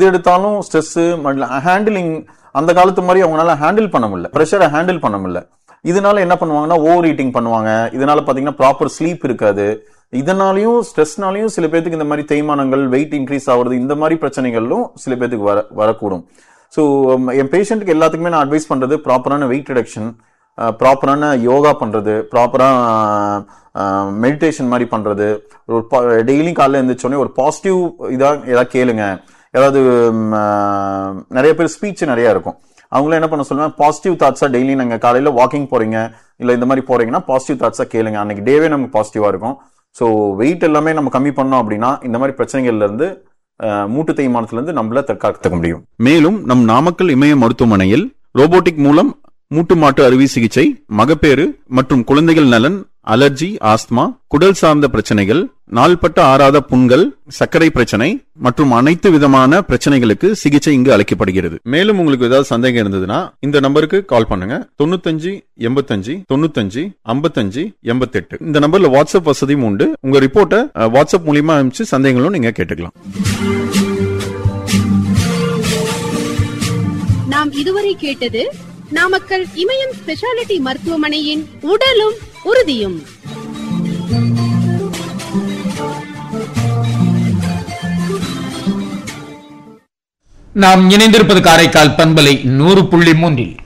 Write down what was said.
எது எடுத்தாலும் stress handling அந்த காலத்து மாதிரி அவங்களால ஹேண்டில் பண்ண முடியல ப்ரெஷரை ஹேண்டில் பண்ண முடியல இதனால என்ன பண்ணுவாங்கன்னா ஓவர் ஈட்டிங் பண்ணுவாங்க இதனால பாத்தீங்கன்னா ப்ராப்பர் ஸ்லீப் இருக்காது இதனாலையும் ஸ்ட்ரெஸ்னாலையும் சில பேத்துக்கு இந்த மாதிரி தேய்மானங்கள் வெயிட் இன்க்ரீஸ் ஆகுறது இந்த மாதிரி பிரச்சனைகளும் சில பேத்துக்கு வர வரக்கூடும் ஸோ என் பேஷண்ட்டுக்கு எல்லாத்துக்குமே நான் அட்வைஸ் பண்றது ப்ராப்பரான வெயிட் ரிடக்ஷன் ப்ராப்பரான யோகா பண்றது ப்ராப்பராக மெடிடேஷன் மாதிரி பண்றது ஒரு டெய்லியும் காலைல எழுந்திரிச்சோடனே ஒரு பாசிட்டிவ் இதாக ஏதாவது கேளுங்க ஏதாவது ம், ஆஹ், நிறைய பேர் ஸ்பீச் நிறைய இருக்கும் அவங்களும் என்ன பண்ண சொல்லுவேன் பாசிட்டிவ் தாட்ஸா டெய்லி நீங்க காலையில வாக்கிங் போறீங்க இல்ல இந்த மாதிரி போறீங்கன்னா பாசிட்டிவ் தாட்ஸா கேளுங்க அன்னைக்கு டேவே நமக்கு பாசிட்டிவா இருக்கும் ஸோ வெயிட் எல்லாமே நம்ம கம்மி பண்ணோம் அப்படின்னா இந்த மாதிரி பிரச்சனைகள்ல இருந்து ஆஹ், மூட்டு தேய்மானத்துல இருந்து நம்மள தற்காத்துக்க முடியும் மேலும் நம் நாமக்கல் இமய மருத்துவமனையில் ரோபோட்டிக் மூலம் மூட்டு மாட்டு அறுவை சிகிச்சை மகப்பேறு மற்றும் குழந்தைகள் நலன் அலர்ஜி ஆஸ்துமா குடல் சார்ந்த பிரச்சனைகள் நாள்பட்ட ஆறாத புண்கள் சர்க்கரை பிரச்சனை மற்றும் அனைத்து விதமான பிரச்சனைகளுக்கு சிகிச்சை இங்கு அளிக்கப்படுகிறது மேலும் உங்களுக்கு ஏதாவது சந்தேகம் இருந்ததுன்னா இந்த நம்பருக்கு கால் பண்ணுங்க தொண்ணூத்தஞ்சு எண்பத்தஞ்சு தொண்ணூத்தஞ்சு ஐம்பத்தஞ்சு எண்பத்தெட்டு இந்த நம்பர்ல வாட்ஸ்அப் வசதியும் உண்டு உங்க ரிப்போர்ட்டை அஹ், வாட்ஸ்அப் மூலியமா அனுப்பிச்சு சந்தேகங்களும் நீங்க கேட்டுக்கலாம் நாம் இதுவரை கேட்டது நாமக்கல் இமயம் ஸ்பெஷாலிட்டி மருத்துவமனையின் உடலும் உறுதியும் நாம் இணைந்திருப்பது காரைக்கால் பண்பலை நூறு புள்ளி மூன்றில்